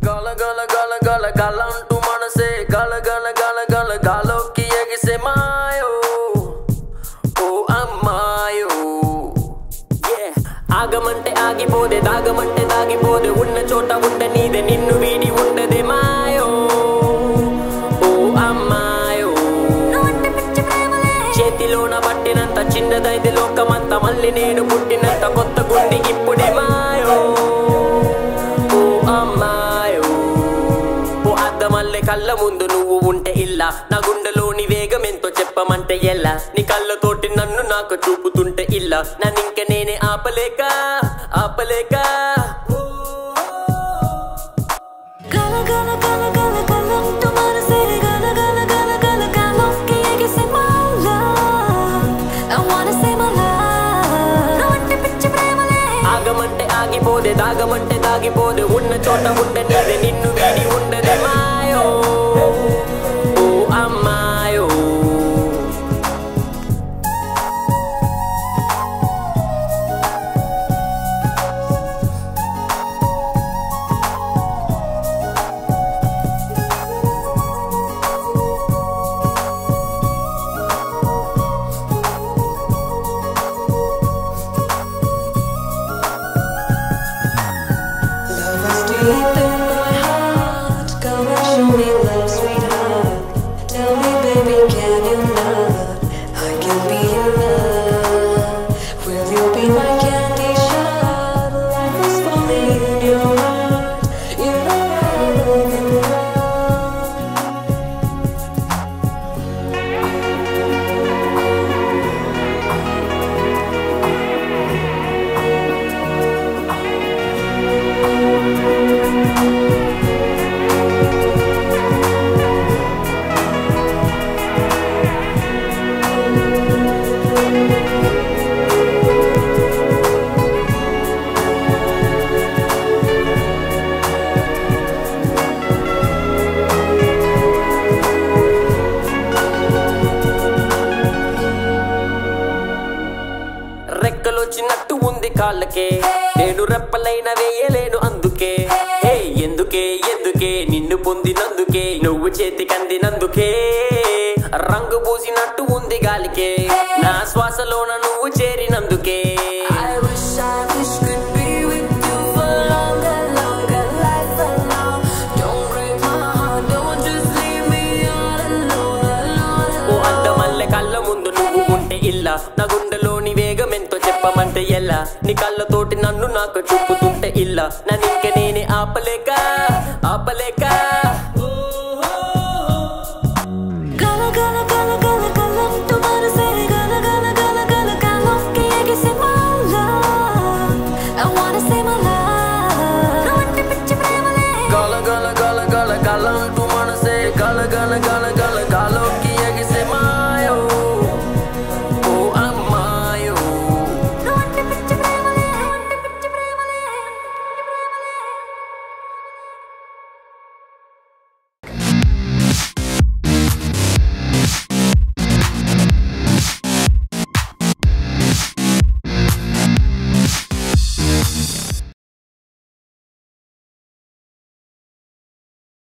గల గల గల గల గల అంటూ మనసే గల గల గల గల గాలోకి ఎగిసే మాయో ఓ అమ్మాయో Yeah. ఆగమంటే ఆగిపోదే దాగమంటే దాగిపోదే ఉన్న చోట ఉండ నీదే నిన్ను వీడి ఉండదే మాయో ఓ అమ్మాయో చేతిలోన పట్టినంత చిన్నదైతే లోకమంతా మళ్ళీ నేను పుట్టినంత కొత్త గుండి ఇప్పుడే మాయో ఓ అమ్మాయో ఓ అద్దమల్లె కళ్ళ ముందు నువ్వు ఉంటే ఇల్లా నా గుండెలోని వేగం ఎంతో చెప్పమంటే ఎలా నీ కళ్ళతోటి నన్ను నాకు చూపుతుంటే ఇల్లా నన్ను ఇంక నేనే ఆపలేక ఆపలేక గల గల గల గల గలంటూ మనసే గల గల గల గల గాలోకి ఎగిసే my love. I wanna say my love. నువ్వంటే పిచ్చి ప్రేమలే. ఆగమంటే ఆగిపోదే దాగమంటే దాగిపోదే ఉన్న చోట ఉండే నీదే నిన్ను వీడి ఉండదే మాయో ఓ అమ్మాయో Love is deep in my heart. Come and show me love, sweetheart. Tell me, baby, can you love? I can be your love. Will you be my candy shot? Life is falling in your heart. You know I'm looking around. రెక్కలొచ్చినట్టు ఉంది కాళ్ళకే నేను రెప్పలైన వేయలేను అందుకే హే ఎందుకే ఎందుకే నిన్ను పొందినందుకే నువ్వు చేతికి అందినందుకే రంగు పూసినట్టు ఉంది గాలికే నా శ్వాసలోన నువ్వు చేరినందుకే I wish, I wish could be with you for longer, longer life alone. Don't break my heart, don't just leave me all alone, alone, oh alone. అద్దమల్లె కళ్ళ ముందు నువ్వు ఉంటే ఇల్లా నా గుండెలోని వేగం ఎంతో చెప్పమంటే ఎలా నీ కళ్ళతోటి నన్ను నాకు చూపుతుంటే ఇల్లా నన్ను ఇంక నేనే ఆపలేక